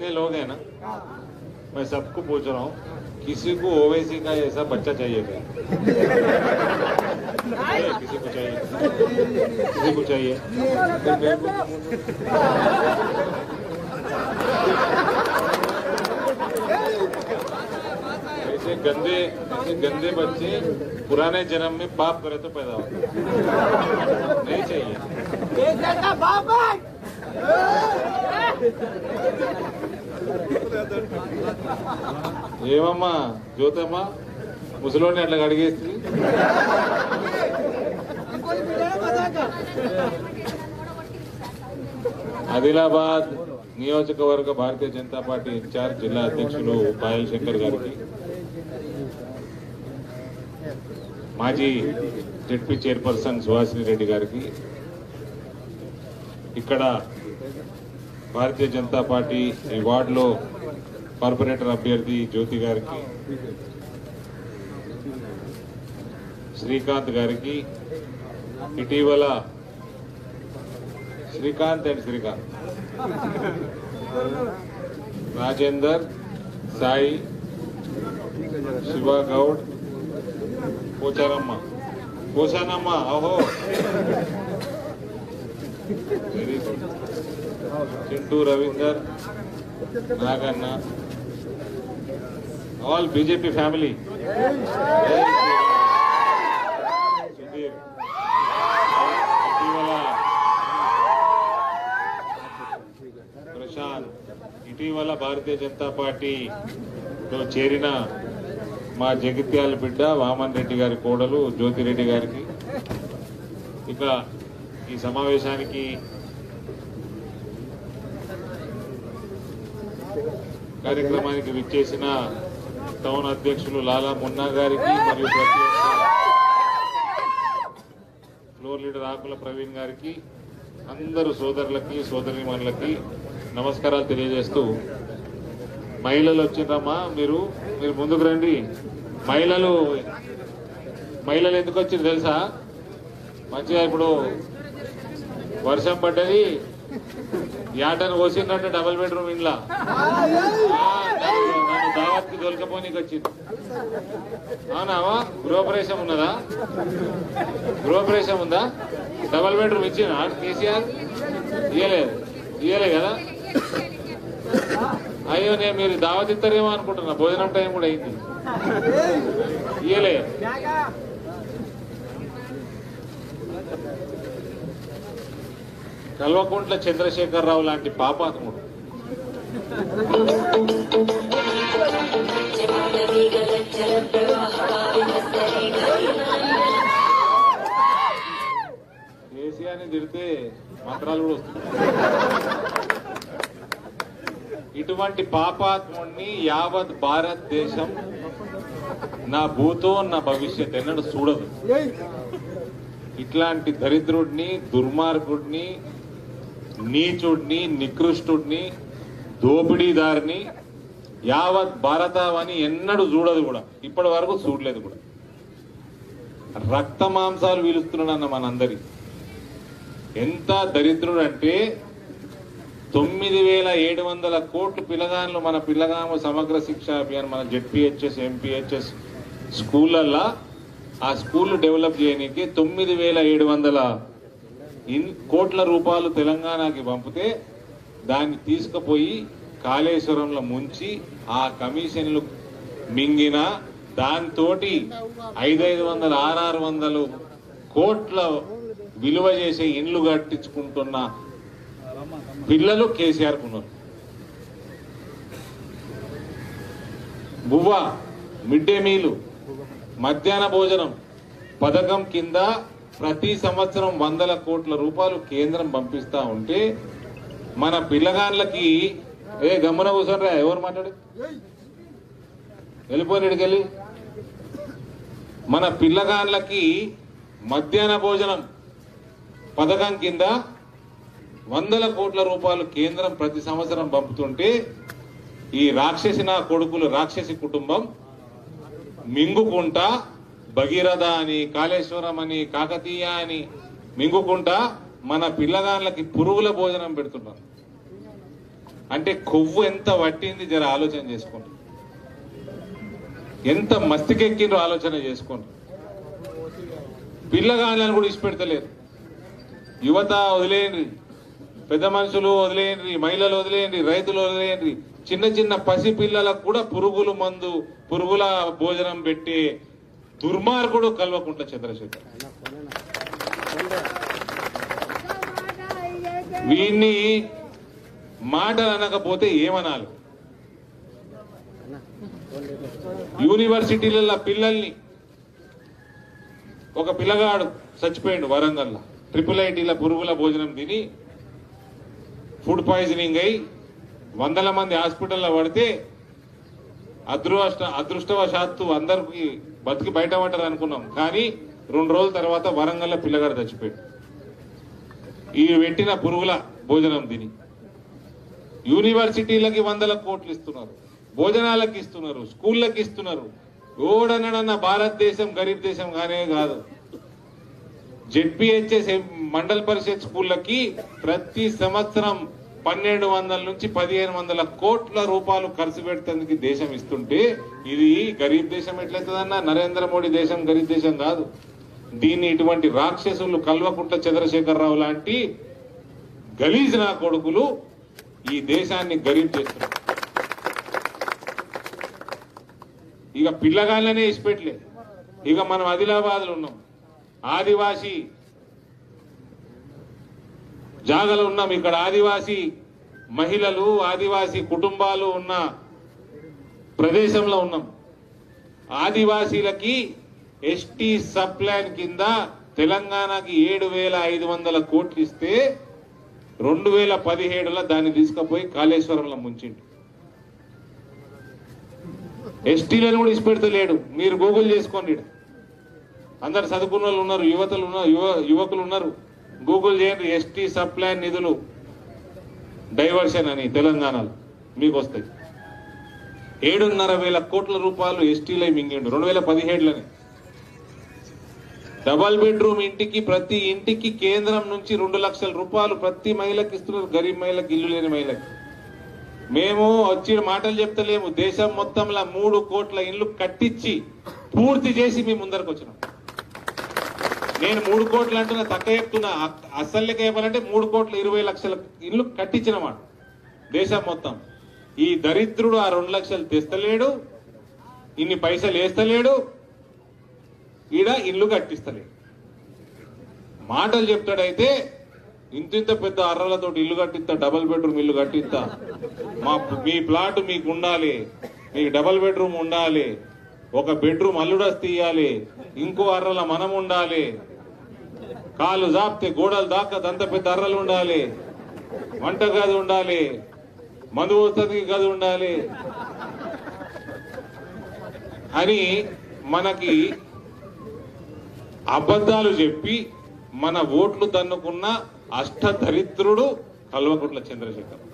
जितने लोग हैं ना मैं सबको पूछ रहा हूँ किसी को ओवैसी का ऐसा बच्चा चाहिए क्या है, किसी को चाहिए किसी को चाहिए फिर मेरे को- ऐसे गंदे ऐसे गंदे बच्चे पुराने जन्म में पाप करे तो पैदा होते नहीं चाहिए ఏమమ్మా జ్యోతమ్మా ముసలోని అట్లా అడిగేస్తుంది ఆదిలాబాద్ నియోజకవర్గ భారతీయ జనతా పార్టీ ఇన్ఛార్జ్ జిల్లా అధ్యక్షులు పాయల్ శంకర్ గారికి మాజీ జడ్పీ చైర్పర్సన్ సుహాసిని రెడ్డి గారికి ఇక్కడ భారతీయ జనతా పార్టీ ఈ వార్డులో కార్పొరేటర్ అభ్యర్థి జ్యోతి గారికి శ్రీకాంత్ గారికి ఇటీవల శ్రీకాంత్ అండ్ శ్రీకాంత్ రాజేందర్ సాయి శివ గౌడ్ పోచారమ్మ పోచానమ్మ ఓహో very good Chintu Ravinder Naganna all BJP family Sudheer ఇటీవల ప్రశాంత్ ఇటీవల భారతీయ జనతా పార్టీలో చేరిన మా జగిత్యాల బిడ్డ వామన్ రెడ్డి గారి కోడలు జ్యోతిరెడ్డి గారికి ఇక ఈ సమావేశానికి కార్యక్రమానికి విచ్చేసిన టౌన్ అధ్యక్షులు లాలా మున్నా గారికి మరియు ప్రతి ఒక్క ఫ్లోర్ లీడర్ ఆకుల ప్రవీణ్ గారికి అందరు సోదరులకి సోదరిమణులకి నమస్కారాలు తెలియజేస్తూ మహిళలు వచ్చిండ్రమ్మా మీరు మీరు ముందుకు రండి మహిళలు మహిళలు ఎందుకు వచ్చింది తెలుసా మంచిగా ఇప్పుడు వర్షం పడ్డది యాటను కోసిందంటే డబుల్ బెడ్రూమ్ ఇంట్లో నన్ను దావత్కి దొరకపోనీకి వచ్చింది అవునావా గృహప్రవేశం ఉన్నదా గృహప్రవేశం ఉందా డబల్ బెడ్రూమ్ ఇచ్చిన కేసీఆర్ ఇయ్యలేదు ఇయ్యలే కదా అయ్యో నేను మీరు దావత్ ఇస్తారేమో అనుకుంటున్నా భోజనం టైం కూడా అయింది ఇయ్యలే కల్వకుంట్ల చంద్రశేఖరరావు లాంటి పాపాత్ముడు కేసీఆర్ని తిడితే మంత్రాలు కూడా వస్తున్నాయి ఇటువంటి పాపాత్ముడిని యావత్ భారతదేశం నా భూతో నా భవిష్యత్ ఎన్నడూ చూడదు ఇట్లాంటి దరిద్రుడిని దుర్మార్గుడిని నీచుడిని నికృష్టుడిని దోపిడీదారిని యావత్ భారతావని ఎన్నడూ చూడదు కూడా ఇప్పటి వరకు చూడలేదు కూడా రక్త మాంసాలు పీలుస్తున్నాడన్న మనందరి ఎంత దరిద్రుడు అంటే తొమ్మిది వేల ఏడు వందల కోట్లు పిల్లగాన్లు మన పిల్లగాము సమగ్ర శిక్ష అభియాన్ మన జెడ్పిహెచ్ఎస్ ఎంపీహెచ్ఎస్ స్కూళ్ళల్లో ఆ స్కూల్ డెవలప్ చేయడానికి తొమ్మిది వేల ఏడు వందల ఇన్ కోట్ల రూపాయలు తెలంగాణకి పంపితే దాన్ని తీసుకుపోయి కాళేశ్వరంలో ముంచి ఆ కమిషన్లు మింగిన దాంతోటి ఐదైదు వందల ఆరారు వందలు కోట్ల విలువ చేసే ఇండ్లు కట్టించుకుంటున్న పిల్లలు కేసీఆర్ ఉన్నారు బువ్వ మిడ్ డే మీలు మధ్యాహ్న భోజనం పథకం కింద ప్రతి సంవత్సరం వందల కోట్ల రూపాయలు కేంద్రం పంపిస్తా ఉంటే మన పిల్లగాళ్ళకి ఏ గమ్మున కూర్చోనరా ఎవరు మాట్లాడు వెళ్ళిపోయినడికి వెళ్ళి మన పిల్లగాళ్ళకి మధ్యాహ్న భోజనం పథకం కింద వందల కోట్ల రూపాయలు కేంద్రం ప్రతి సంవత్సరం పంపుతుంటే ఈ రాక్షసి నా కొడుకులు రాక్షసి కుటుంబం మింగుకుంటా భగీరథ అని కాళేశ్వరం అని కాకతీయ అని మింగుకుంటా మన పిల్లగాళ్ళకి పురుగుల భోజనం పెడుతున్నాం అంటే కొవ్వు ఎంత పట్టింది జర ఆలోచన చేసుకోండి ఎంత మస్తికెక్కిండ్రో ఆలోచన చేసుకోండి పిల్లగాళ్ళని కూడా ఇచ్చిపెడతలేరు యువత వదిలేయండి పెద్ద మనుషులు వదిలేయండి మహిళలు వదిలేయండి రైతులు వదిలేయండి చిన్న చిన్న పసి పిల్లలకు కూడా పురుగులు మందు పురుగుల భోజనం పెట్టి దుర్మార్గుడు కల్వకుంట చంద్రశేఖర్ వీన్ని మాటలు అనకపోతే ఏమనాలి యూనివర్సిటీలలో పిల్లల్ని ఒక పిల్లగాడు చచ్చిపోయిండు వరంగల్లో ట్రిపుల్ ఐటీల పురుగుల భోజనం తిని ఫుడ్ పాయిజనింగ్ అయి వందల మంది హాస్పిటల్లో పడితే అదృష్ట అదృష్టవశాత్తు అందరికి బతికి బయట పడ్డారు అనుకున్నాం కానీ రెండు రోజుల తర్వాత వరంగల్లో పిల్లగాడు చచ్చిపోయాడు ఈ పెట్టిన పురుగుల భోజనం తిని యూనివర్సిటీలకి వందల కోట్లు ఇస్తున్నారు భోజనాలకు ఇస్తున్నారు స్కూళ్ళకి ఇస్తున్నారు ఓడనడన్న భారతదేశం గరీబ్ దేశం కానే కాదు జెడ్పిహెచ్ఎస్ మండల్ పరిషత్ స్కూళ్ళకి ప్రతి సంవత్సరం పన్నెండు వందల నుంచి పదిహేను వందల కోట్ల రూపాయలు ఖర్చు పెడుతుంది దేశం ఇస్తుంటే ఇది గరీబ్ దేశం ఎట్లయితుందన్నా నరేంద్ర మోడీ దేశం గరీబ్ దేశం కాదు దీన్ని ఇటువంటి రాక్షసులు కల్వకుంట్ల చంద్రశేఖరరావు లాంటి గలీజ్ నా కొడుకులు ఈ దేశాన్ని గరీబ్ చేస్తున్నారు ఇక పిల్లగాళ్ళనే ఇచ్చిపెట్టలే ఇక మనం ఆదిలాబాద్ లో ఉన్నాం ఆదివాసీ జాగలు ఉన్నాం ఇక్కడ ఆదివాసీ మహిళలు ఆదివాసీ కుటుంబాలు ఉన్న ప్రదేశంలో ఉన్నాం ఆదివాసీలకి ఎస్టీ సబ్ ప్లాన్ కింద తెలంగాణకి ఏడు వేల ఐదు వందల కోట్లు ఇస్తే రెండు వేల పదిహేడులో దాన్ని తీసుకుపోయి కాళేశ్వరంలో ముంచిండు ఎస్టీలను కూడా ఇచ్చిపెడతలేడు మీరు గూగుల్ చేసుకోండి ఈడ. అందరు చదువుకున్న వాళ్ళు ఉన్నారు యువతలు ఉన్నారు యువ యువకులు ఉన్నారు గూగుల్ చేయండి ఎస్టీ సబ్ ప్లాన్ నిధులు డైవర్షన్ అని తెలంగాణలో మీకు వస్తాయి ఏడున్నర వేల కోట్ల రూపాయలు ఎస్టీలై మింగిండు రెండు వేల పదిహేడులోనే డబల్ బెడ్రూమ్ ఇంటికి ప్రతి ఇంటికి కేంద్రం నుంచి రెండు లక్షల రూపాయలు ప్రతి మహిళకి ఇస్తున్నారు గరీబ్ మహిళకి ఇల్లు లేని మహిళకి మేము వచ్చిన మాటలు చెప్తలేము దేశం మొత్తంలో మూడు కోట్ల ఇల్లు కట్టించి పూర్తి చేసి మీ ముందరకు వచ్చినాం నేను మూడు కోట్లు అంటున్నా తక్కువ చెప్తున్నా అ- అసలు లెక్క చెప్పాలంటే మూడు కోట్ల ఇరవై లక్షల ఇల్లు కట్టించినమాట దేశం మొత్తం ఈ దరిద్రుడు ఆ రెండు లక్షలు తెస్తలేడు ఇన్ని పైసలు వేస్తలేడు ఈడ ఇల్లు కట్టిస్తలేడు మాటలు చెప్తాడైతే ఇంత ఇంత పెద్ద అర్రలతో ఇల్లు కట్టిస్తా డబుల్ బెడ్రూమ్ ఇల్లు కట్టిస్తా మా మీ ప్లాట్ మీకు ఉండాలి మీకు డబుల్ బెడ్రూమ్ ఉండాలి ఒక బెడ్రూమ్ అల్లుడస్ తీయాలి ఇంకో అర్రల మనం ఉండాలి కాలు జాపితే గోడలు దాకా అంత పెద్ద అర్రలు ఉండాలి వంట గది ఉండాలి మందు వసతి గది ఉండాలి అని మనకి అబద్ధాలు చెప్పి మన ఓట్లు దన్నుకున్న అష్టదరిద్రుడు కల్వకుంట్ల చంద్రశేఖర్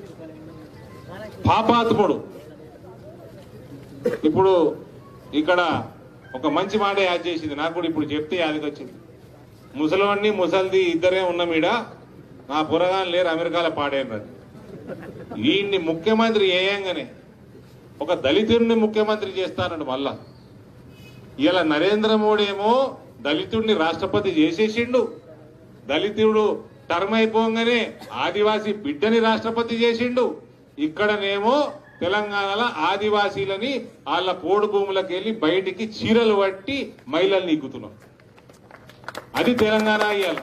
పాపాత్ముడు ఇప్పుడు ఇక్కడ ఒక మంచి మాట యాడ్ చేసింది నాకు కూడా ఇప్పుడు చెప్తే యాదికి వచ్చింది ముసలివాడిని ముసల్ది ఇద్దరే ఉన్నామీడ నా పురగాని లేరు అమెరికాలో పాడేన్నది ఈయన్ని ముఖ్యమంత్రి ఏయంగానే ఒక దళితుడిని ముఖ్యమంత్రి చేస్తానండి మళ్ళా ఇలా నరేంద్ర మోడీ ఏమో దళితుడిని రాష్ట్రపతి చేసేసిండు దళితుడు టర్మ్ అయిపోగానే ఆదివాసీ బిడ్డని రాష్ట్రపతి చేసిండు ఇక్కడనేమో తెలంగాణలో ఆదివాసీలని వాళ్ళ పోడు భూములకు వెళ్ళి బయటికి చీరలు పట్టి మహిళల్ని ఇగ్గుతున్నాం అది తెలంగాణ ఇయ్యాల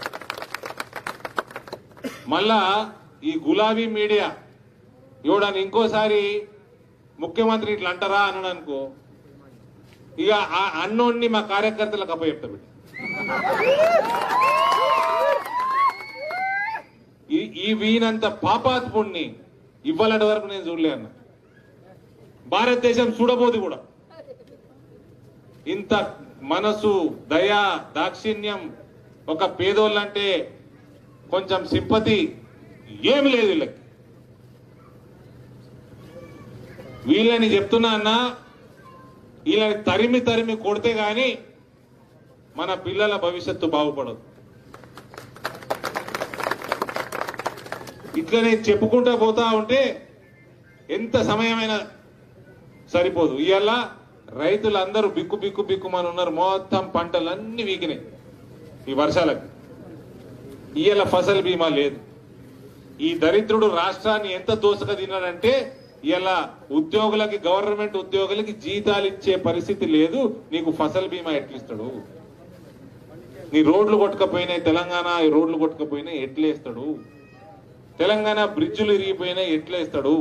మళ్ళా ఈ గులాబీ మీడియా ఇవ్వడానికి ఇంకోసారి ముఖ్యమంత్రి ఇట్లా అంటారా అన్నాడు అనుకో ఇక ఆ అన్నోడిని మా కార్యకర్తలకు అప్పచెప్తా బిడ్డ ఈ- ఈ వీనంత పాపాత్ముడిని ఇవ్వాలంటి వరకు నేను చూడలే అన్న భారతదేశం చూడబోదు కూడా ఇంత మనసు దయ దాక్షిణ్యం ఒక పేదోళ్ళంటే కొంచెం సింపతి ఏమి లేదు వీళ్ళకి వీళ్ళని చెప్తున్నా అన్నా వీళ్ళని తరిమి తరిమి కొడితే గాని మన పిల్లల భవిష్యత్తు బాగుపడదు ఇట్లనే చెప్పుకుంటా పోతా ఉంటే ఎంత సమయమైనా సరిపోదు ఇవాళ రైతులందరూ బిక్కు బిక్కు బిక్కుమని ఉన్నారు మొత్తం పంటలన్నీ వీకినాయి ఈ వర్షాలకు ఇవాళ ఫసల్ బీమా లేదు ఈ దరిద్రుడు రాష్ట్రాన్ని ఎంత దోసక తిన్నాడంటే ఇలా ఉద్యోగులకి గవర్నమెంట్ ఉద్యోగులకి జీతాలు ఇచ్చే పరిస్థితి లేదు నీకు ఫసల్ బీమా ఎట్లిస్తాడు నీ రోడ్లు కొట్టుకపోయినాయి తెలంగాణ ఈ రోడ్లు కొట్టుకపోయినాయి ఎట్లేస్తాడు తెలంగాణ బ్రిడ్జులు ఇరిగిపోయినాయి ఎట్లేస్తాడు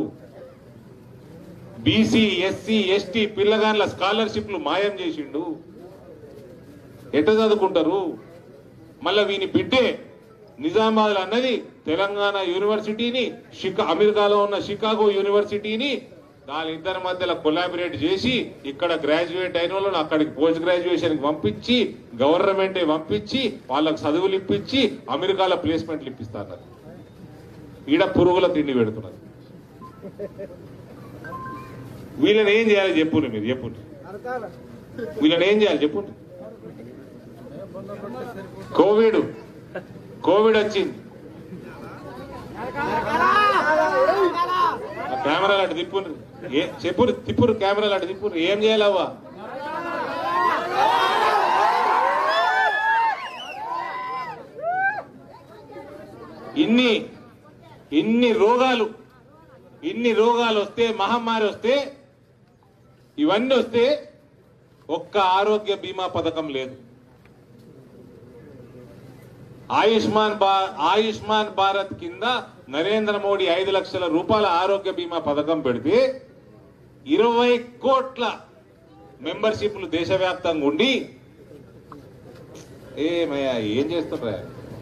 బీసీ ఎస్సీ ఎస్టీ పిల్లగాన్ల స్కాలర్షిప్లు మాయం చేసిండు ఎట్ట చదువుకుంటారు మళ్ళా వీని బిడ్డే నిజామాబాద్ అన్నది తెలంగాణ యూనివర్సిటీని షికా అమెరికాలో ఉన్న షికాగో యూనివర్సిటీని దాని ఇద్దరి మధ్యలో కొలాబరేట్ చేసి ఇక్కడ గ్రాడ్యుయేట్ అయిన వాళ్ళని అక్కడికి పోస్ట్ గ్రాడ్యుయేషన్ పంపించి గవర్నమెంటే పంపించి వాళ్ళకి చదువులు ఇప్పించి అమెరికాలో ప్లేస్మెంట్లు ఇప్పిస్తారు ఈడ పురుగుల తిండి పెడుతున్నారు వీళ్ళని ఏం చేయాలి చెప్పుండి మీరు చెప్పుండి వీళ్ళని ఏం చేయాలి చెప్పుండి కోవిడ్ కోవిడ్ వచ్చింది ఆ కెమెరాలు అటు తిప్పుండ్రి ఏ చెప్పురు తిప్పురు కెమెరాలు అటు తిప్పురు ఏం చేయాలవ్వా ఇన్ని ఇన్ని రోగాలు ఇన్ని రోగాలు వస్తే మహమ్మారి వస్తే ఇవన్నీ వస్తే ఒక్క ఆరోగ్య బీమా పథకం లేదు ఆయుష్మాన్ భా ఆయుష్మాన్ భారత్ కింద నరేంద్ర మోడీ ఐదు లక్షల రూపాయల ఆరోగ్య బీమా పథకం పెడితే ఇరవై కోట్ల మెంబర్షిప్లు దేశవ్యాప్తంగా ఉండి ఏమయ్యా ఏం చేస్తున్నారా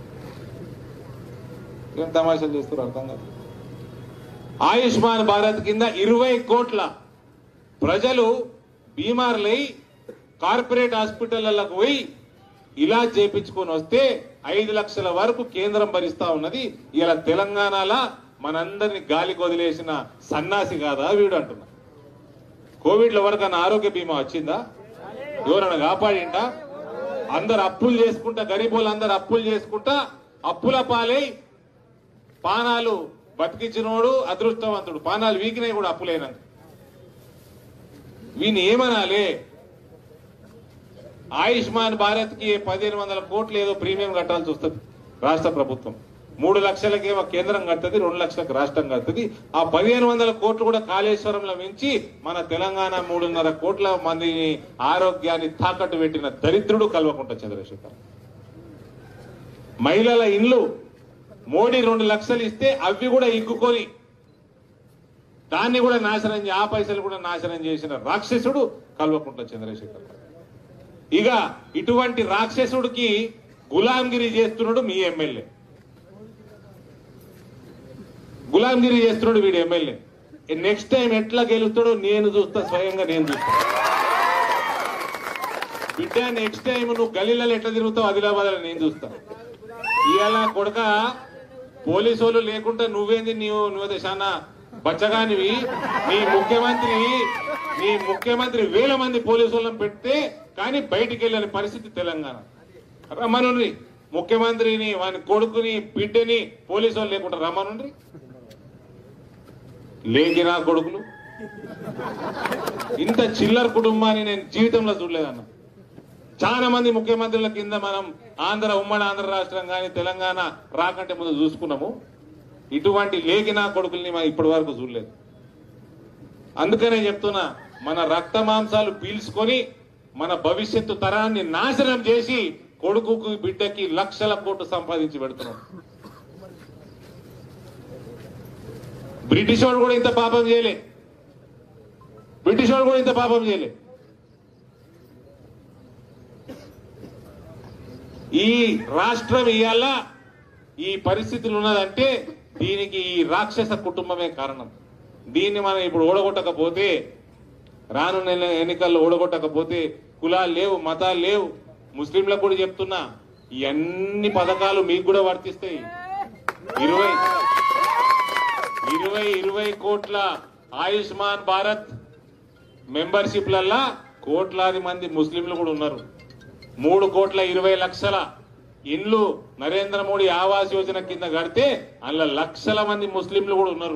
ఏం తమాషాలు చేస్తారు అర్థం కాదు ఆయుష్మాన్ భారత్ కింద ఇరవై కోట్ల ప్రజలు బీమార్లై కార్పొరేట్ హాస్పిటళ్లకు పోయి ఇలా చేపించుకొని వస్తే ఐదు లక్షల వరకు కేంద్రం భరిస్తా ఉన్నది ఇలా తెలంగాణలో మనందరిని గాలికి వదిలేసిన సన్నాసి కాదా వీడు అంటున్నా కోవిడ్ లో ఎవరికైనా ఆరోగ్య బీమా వచ్చిందా ఎవరైనా కాపాడిందా అందరు అప్పులు చేసుకుంటా గరీబులు అందరు అప్పులు చేసుకుంటా అప్పుల పాలై పానాలు బతికించినోడు అదృష్టవంతుడు పానాలు వీకినాయి కూడా అప్పులైనాక వీని ఏమనాలి ఆయుష్మాన్ భారత్ కి పదిహేను వందల కోట్లు ఏదో ప్రీమియం కట్టాల్సి వస్తుంది రాష్ట్ర ప్రభుత్వం మూడు లక్షలకేమో కేంద్రం కడుతుంది రెండు లక్షలకు రాష్ట్రం కడుతుంది ఆ పదిహేను వందల కోట్లు కూడా కాళేశ్వరంలో మించి మన తెలంగాణ మూడున్నర కోట్ల మందిని ఆరోగ్యాన్ని తాకట్టు పెట్టిన దరిద్రుడు కల్వకుంట చంద్రశేఖర్ మహిళల ఇండ్లు మోడీ రెండు లక్షలు ఇస్తే అవి కూడా ఇగ్గుకొని దాన్ని కూడా నాశనం చే- ఆ పైసలు కూడా నాశనం చేసిన రాక్షసుడు కల్వకుంట చంద్రశేఖర్ ఇక ఇటువంటి రాక్షసుడికి గులాంగిరి చేస్తున్నాడు మీ ఎమ్మెల్యే గులాంగిరి చేస్తున్నాడు వీడు ఎమ్మెల్యే నెక్స్ట్ టైం ఎట్లా గెలుస్తాడో నేను చూస్తా స్వయంగా నేను చూస్తా బిడ్డ నెక్స్ట్ టైం నువ్వు గలీలలో ఎట్లా తిరుగుతావు ఆదిలాబాద్ నేను చూస్తా ఇవాళ కొడక పోలీసు వాళ్ళు లేకుండా నువ్వేంది నీవు నువ్వు చాలా బచ్చగానివి నీ ముఖ్యమంత్రి నీ ముఖ్యమంత్రి వేల మంది పోలీసు వాళ్ళని పెడితే కానీ బయటికి వెళ్ళని పరిస్థితి తెలంగాణ రమ్మనుండ్రి ముఖ్యమంత్రిని వాని కొడుకుని బిడ్డని పోలీసు వాళ్ళు లేకుండా రమ్మనుండ్రి లేకినా కొడుకులు ఇంత చిల్లర కుటుంబాన్ని నేను జీవితంలో చూడలేదన్నా చాలా మంది ముఖ్యమంత్రుల కింద మనం ఆంధ్ర ఉమ్మడి ఆంధ్ర రాష్ట్రం కానీ తెలంగాణ రాకంటే ముందు చూసుకున్నాము ఇటువంటి లేఖినా కొడుకుల్ని మనం ఇప్పటి వరకు చూడలేదు అందుకనే చెప్తున్నా మన రక్త మాంసాలు పీల్చుకొని మన భవిష్యత్తు తరాన్ని నాశనం చేసి కొడుకుకు బిడ్డకి లక్షల కోట్లు సంపాదించి పెడుతున్నాం బ్రిటిష్ వాడు కూడా ఇంత పాపం చేయలే బ్రిటిష్ వాడు కూడా ఇంత పాపం చేయలే ఈ రాష్ట్రం ఇవాళ ఈ పరిస్థితులు ఉన్నదంటే దీనికి ఈ రాక్షస కుటుంబమే కారణం దీన్ని మనం ఇప్పుడు ఓడగొట్టకపోతే రానున్న ఎన్ని- ఎన్నికల్లో ఓడగొట్టకపోతే కులాలు లేవు మతాలు లేవు ముస్లింలకు కూడా చెప్తున్నా ఈ అన్ని పథకాలు మీకు కూడా వర్తిస్తాయి ఇరవై ఇరవై ఇరవై కోట్ల ఆయుష్మాన్ భారత్ మెంబర్షిప్లల్లా కోట్లాది మంది ముస్లింలు కూడా ఉన్నారు మూడు కోట్ల ఇరవై లక్షల ఇండ్లు నరేంద్ర మోడీ ఆవాస్ యోజన కింద కడితే అందులో లక్షల మంది ముస్లింలు కూడా ఉన్నారు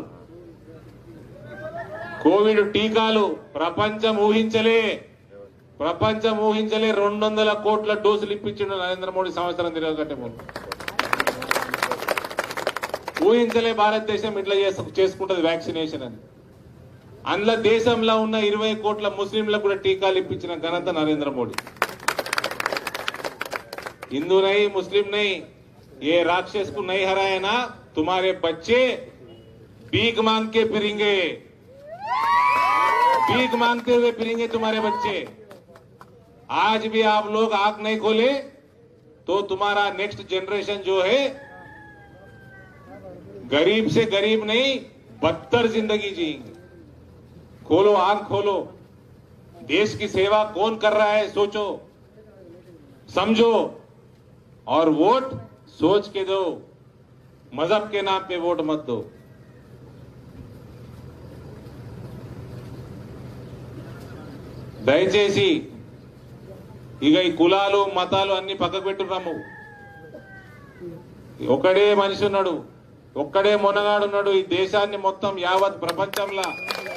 కోవిడ్ టీకాలు ప్రపంచం ఊహించలే ప్రపంచం ఊహించలే రెండు వందల కోట్ల డోసులు ఇప్పించిండు నరేంద్ర మోడీ సంవత్సరం తిరగకంటే ముందు ఊహించలే భారతదేశం ఇట్లా చేసు- చేసుకుంటది వ్యాక్సినేషన్ అని అందులో దేశంలో ఉన్న ఇరవై కోట్ల ముస్లింలకు కూడా టీకాలు ఇప్పించిన ఘనత నరేంద్ర మోడీ हिंदू नहीं मुस्लिम नहीं ये राक्षस को नहीं हराए ना तुम्हारे बच्चे भीख मांग के फिरेंगे भीख मांगते हुए फिरेंगे तुम्हारे बच्चे आज भी आप लोग आंख नहीं खोले तो तुम्हारा नेक्स्ट जनरेशन जो है गरीब से गरीब नहीं बदतर जिंदगी जिएंगे खोलो आंख खोलो देश की सेवा कौन कर रहा है सोचो समझो और वोट सोच के दो मजहब के नाम पे वोट मत दो దయచేసి ఇక ఈ కులాలు మతాలు అన్ని పక్కకు పెట్టున్నాము ఒకడే మనిషి ఉన్నాడు ఒక్కడే మొనగాడున్నాడు ఈ దేశాన్ని మొత్తం యావత్ ప్రపంచంలో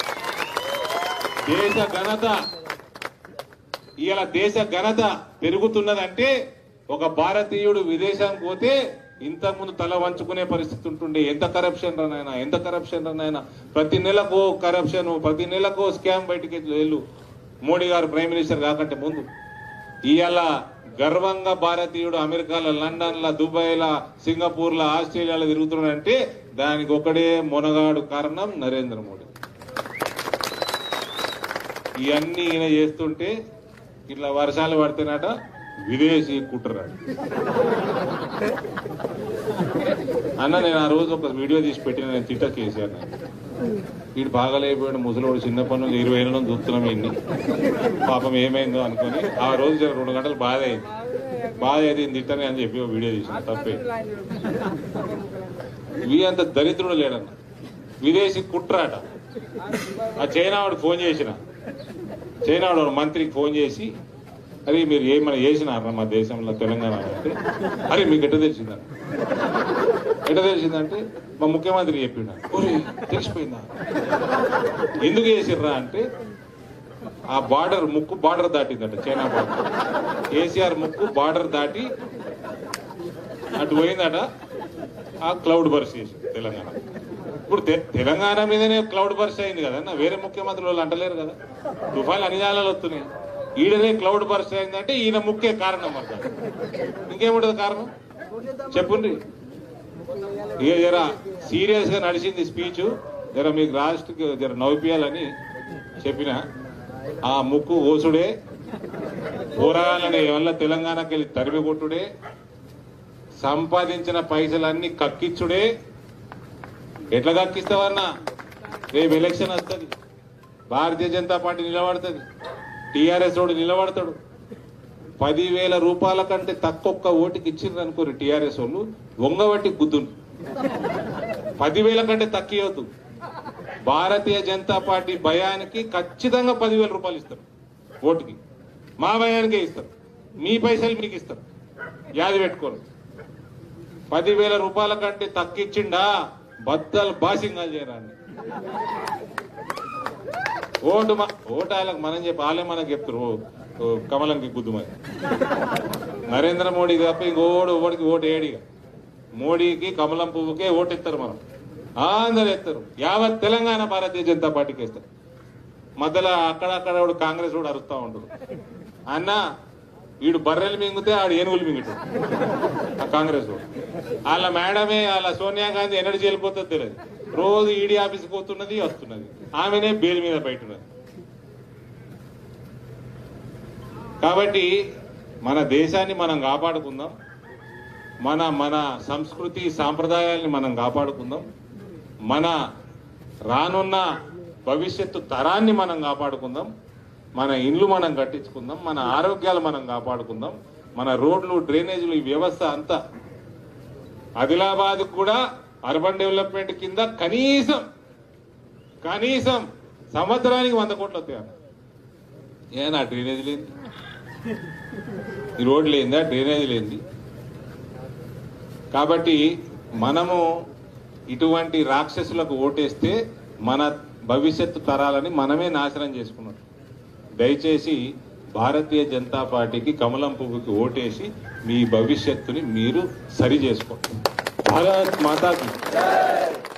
దేశ ఘనత ఇవాళ దేశ ఘనత పెరుగుతున్నదంటే ఒక భారతీయుడు విదేశానికి పోతే ఇంతకుముందు తల వంచుకునే పరిస్థితి ఉంటుండే ఎంత కరప్షన్ రనైనా ఎంత కరప్షన్ రనైనా ప్రతి నెలకు కరప్షన్ ప్రతి నెలకు స్కామ్ బయటికి వెళ్ళు మోడీ గారు ప్రైమ్ మినిస్టర్ కాకంటే ముందు ఇవాళ గర్వంగా భారతీయుడు అమెరికాలో లండన్లో దుబాయ్లో సింగపూర్లో ఆస్ట్రేలియాలో తిరుగుతున్నాడంటే దానికి ఒకడే మొనగాడు కారణం నరేంద్ర మోడీ ఇవన్నీ ఈయన చేస్తుంటే ఇట్లా వర్షాలు పడితేనట విదేశీ కుట్రరాడు అన్న నేను ఆ రోజు ఒక వీడియో తీసి పెట్టిన నేను తిట్ట కేసీఆర్ వీడు బాగాలేకపోయాడు ముసలోడు చిన్నప్పటి నుంచి ఇరవై ఏళ్ళ నుంచి చూస్తున్నాం ఇన్ని పాపం ఏమైందో అనుకుని ఆ రోజు జర రెండు గంటలు బాధ అయింది బాధ అయితే తిట్టని అని చెప్పి ఒక వీడియో తీసిన తప్పే ఇవి అంత దరిద్రుడు లేడన్న విదేశీ కుట్రాట ఆ చైనా వాడు ఫోన్ చేసిన చైనా వాడు మంత్రికి ఫోన్ చేసి అరే మీరు ఏమైనా చేసినారా మా దేశంలో తెలంగాణ అంటే అరే మీకు ఎట్ట తెలిసిందా ఎట్ట తెలిసిందంటే మా ముఖ్యమంత్రి చెప్పిండ "ఒరే, తెలిసిపోయిందా ఎందుకు చేసిర్రా అంటే ఆ బార్డర్ ముక్కు బార్డర్ దాటిందట చైనా బార్డర్ కేసీఆర్ ముక్కు బార్డర్ దాటి అటు పోయిందట ఆ క్లౌడ్ బర్స్ చేసి తెలంగాణ ఇప్పుడు తె- తెలంగాణ మీదనే క్లౌడ్ బర్స్ అయింది కదా వేరే ముఖ్యమంత్రి వాళ్ళు అంటలేరు కదా తుఫాన్లు అన్ని జాలాలు వస్తున్నాయి ఈడనే క్లౌడ్ బర్స్ అయిందంటే ఈయన ముఖ్య కారణం అంట ఇంకేముంటది కారణం చెప్పుండ్రి ఇక జర సీరియస్ గా నడిచింది స్పీచ్ జర మీకు రాష్ట్రకి జర నవ్విపియాలని చెప్పిన ఆ ముక్కు ఓసుడే పోరాగాలని వల్ల తెలంగాణకి వెళ్ళి తరిమి కొట్టుడే సంపాదించిన పైసలన్నీ కక్కిచ్చుడే ఎట్లా కక్కిస్తావన్నా రేపు ఎలక్షన్ వస్తుంది భారతీయ జనతా పార్టీ నిలబడుతుంది టీఆర్ఎస్ వాడు నిలబడతాడు పదివేల రూపాయల కంటే తక్కువ ఓటుకి ఇచ్చిండ్రు అనుకోరు టీఆర్ఎస్ వాళ్ళు వంగబట్టి గుద్దును పదివేల కంటే తక్కువద్దు భారతీయ జనతా పార్టీ భయానికి ఖచ్చితంగా పదివేల రూపాయలు ఇస్తారు ఓటుకి మా భయానికే ఇస్తారు మీ పైసలు మీకు ఇస్తారు యాది పెట్టుకోరు పదివేల రూపాయల కంటే తక్కిచ్చిండా బద్దలు బాసింగాలు చేయరాండి ఓటు మా ఓటు వాళ్ళకి మనం చెప్పి వాళ్ళే మనకు చెప్తారు ఓ, ఓ కమలంకి గుద్దుమని నరేంద్ర మోడీ తప్ప ఇంకోడు ఓడికి ఓటు ఏడిగా మోడీకి కమలం పువ్వుకే ఓటు ఇస్తారు మనం అందరు ఎత్తారు యావత్ తెలంగాణ భారతీయ జనతా పార్టీకి ఇస్తారు మధ్యలో అక్కడక్కడ వాడు కాంగ్రెస్ వాడు అరుస్తా ఉంటాడు అన్న వీడు బర్రెలు మింగితే ఆడు ఏనుగులు మింగుతాడు ఆ కాంగ్రెస్ వాడు వాళ్ళ మేడమే వాళ్ళ సోనియా గాంధీ ఎన్నడూ వెళ్ళిపోతుంది తెలియదు రోజు ఈడీ ఆఫీస్కి పోతున్నది వస్తున్నది ఆమెనే బెయిల్ మీద బయట ఉన్నది కాబట్టి మన దేశాన్ని మనం కాపాడుకుందాం మన మన సంస్కృతి సాంప్రదాయాల్ని మనం కాపాడుకుందాం మన రానున్న భవిష్యత్తు తరాన్ని మనం కాపాడుకుందాం మన ఇండ్లు మనం కట్టించుకుందాం మన ఆరోగ్యాలు మనం కాపాడుకుందాం మన రోడ్లు డ్రైనేజీలు ఈ వ్యవస్థ అంతా ఆదిలాబాద్ కూడా అర్బన్ డెవలప్మెంట్ కింద కనీసం కనీసం సంవత్సరానికి వంద కోట్లు వస్తాయి అన్న. ఏనా డ్రైనేజ్ లేని ఈ రోడ్లు ఏందా డ్రైనేజ్ లేని కాబట్టి మనము ఇటువంటి రాక్షసులకు ఓటేస్తే మన భవిష్యత్తు తరాలని మనమే నాశనం చేసుకున్నాం దయచేసి భారతీయ జనతా పార్టీకి కమలం పువ్వుకి ఓటేసి మీ భవిష్యత్తుని మీరు సరి చేసుకోండి భారత్ మాతాకి